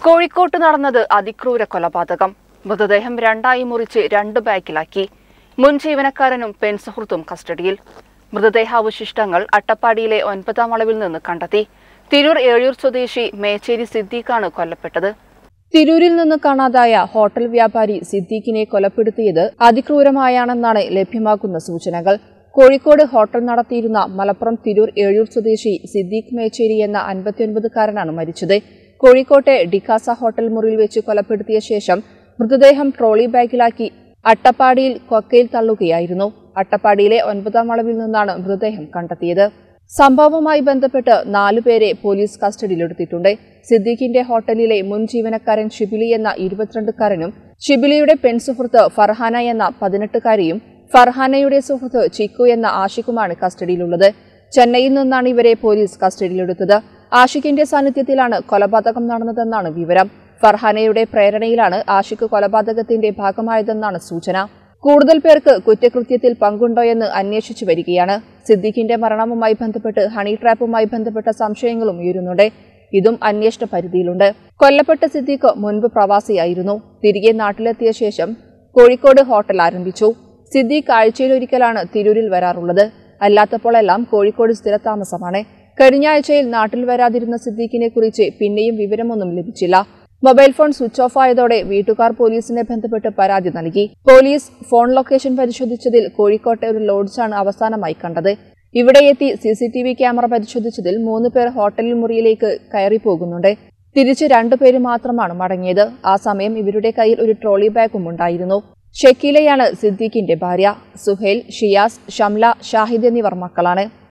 കോഴിക്കോട്ട് നടന്നത് അതിക്രൂര കൊലപാതകം മൃതദേഹം രണ്ടായി മുറിച്ച് രണ്ട് ബാഗിലാക്കി മുൻ ജീവനക്കാരനും പെൺസുഹൃത്തും കസ്റ്റഡിയിൽ മൃതദേഹാവശിഷ്ടങ്ങൾ അട്ടപ്പാടിയിലെ ഒൻപതാം വളവിൽ നിന്ന് കണ്ടെത്തി തിരൂർ ഏഴൂർ സ്വദേശി മേച്ചേരി സിദ്ദീഖാണ് കൊല്ലപ്പെട്ടത് തിരൂരിൽ നിന്ന് കാണാതായ ഹോട്ടൽ വ്യാപാരി സിദ്ദീഖിനെ കൊലപ്പെടുത്തിയത് അതിക്രൂരമായാണെന്നാണ് ലഭ്യമാകുന്ന സൂചനകൾ കോഴിക്കോട് ഹോട്ടൽ നടത്തിയിരുന്ന മലപ്പുറം തിരൂർ ഏഴൂർ സ്വദേശി സിദ്ദീഖ് മേച്ചേരി എന്ന അൻപത്തിയൊൻപതുകാരനാണ് മരിച്ചത് കോഴിക്കോട്ടെ ഡിക്കാസ ഹോട്ടൽ മുറിയിൽ വെച്ച് കൊലപ്പെടുത്തിയ ശേഷം മൃതദേഹം ട്രോളി ബാഗിലാക്കി അട്ടപ്പാടിയിൽ കൊക്കയിൽ തള്ളുകയായിരുന്നു അട്ടപ്പാടിയിലെ ഒൻപതാം വളവിൽ നിന്നാണ് മൃതദേഹം കണ്ടെത്തിയത് സംഭവവുമായി ബന്ധപ്പെട്ട് നാലുപേരെ പോലീസ് കസ്റ്റഡിയിലെടുത്തിട്ടുണ്ട് സിദ്ദീഖിന്റെ ഹോട്ടലിലെ മുൻ ജീവനക്കാരൻ ഷിബിലി എന്ന ഇരുപത്തിരണ്ടുകാരനും ഷിബിലിയുടെ പെൺസുഹൃത്ത് ഫർഹാന എന്ന പതിനെട്ടുകാരിയും ഫർഹാനയുടെ സുഹൃത്ത് ചിക്കു എന്ന ആഷിഖുമാണ് കസ്റ്റഡിയിലുള്ളത് ചെന്നൈയിൽ നിന്നാണ് ഇവരെ പോലീസ് കസ്റ്റഡിയിലെടുത്തത് ആഷിഖിന്റെ സാന്നിധ്യത്തിലാണ് കൊലപാതകം നടന്നതെന്നാണ് വിവരം ഫർഹാനയുടെ പ്രേരണയിലാണ് ആഷിഖ് കൊലപാതകത്തിന്റെ ഭാഗമായതെന്നാണ് സൂചന കൂടുതൽ പേർക്ക് കുറ്റകൃത്യത്തിൽ പങ്കുണ്ടോയെന്ന് അന്വേഷിച്ചു വരികയാണ് സിദ്ദീഖിന്റെ മരണവുമായി ബന്ധപ്പെട്ട് ഹണി ട്രാപ്പുമായി ബന്ധപ്പെട്ട സംശയങ്ങളും ഉയരുന്നുണ്ട് ഇതും അന്വേഷണ പരിധിയിലുണ്ട് കൊല്ലപ്പെട്ട സിദ്ദീഖ് മുൻപ് പ്രവാസിയായിരുന്നു തിരികെ നാട്ടിലെത്തിയ ശേഷം കോഴിക്കോട് ഹോട്ടൽ ആരംഭിച്ചു സിദ്ദീഖ് ആഴ്ചയിലൊരിക്കലാണ് തിരൂരിൽ വരാറുള്ളത് അല്ലാത്തപ്പോഴെല്ലാം കോഴിക്കോട് സ്ഥിരതാമസമാണ് കഴിഞ്ഞ ആഴ്ചയിൽ നാട്ടിൽ വരാതിരുന്ന സിദ്ദീഖിനെ കുറിച്ച് പിന്നെയും വിവരമൊന്നും ലഭിച്ചില്ല മൊബൈൽ ഫോൺ സ്വിച്ച് ഓഫ് ആയതോടെ വീട്ടുകാർ പോലീസിനെ ബന്ധപ്പെട്ട് പരാതി നൽകി പോലീസ് ഫോൺ ലൊക്കേഷൻ പരിശോധിച്ചതിൽ കോഴിക്കോട്ടെ ഒരു ലോഡ്ജാണ് അവസാനമായി കണ്ടത് ഇവിടെ എത്തി C C T V camera പരിശോധിച്ചതിൽ മൂന്ന് പേർ ഹോട്ടലിൽ മുറിയിലേക്ക് കയറി പോകുന്നുണ്ട് തിരിച്ച് രണ്ടുപേര് മാത്രമാണ് മടങ്ങിയത് ആ സമയം ഇവരുടെ കയ്യിൽ ഒരു ട്രോളി ബാഗും ഉണ്ടായിരുന്നു ഷക്കീലയാണ് സിദ്ദീഖിന്റെ ഭാര്യ സുഹേൽ ഷിയാസ് ഷംല ഷാഹിദ് എന്നിവർ മക്കളാണ്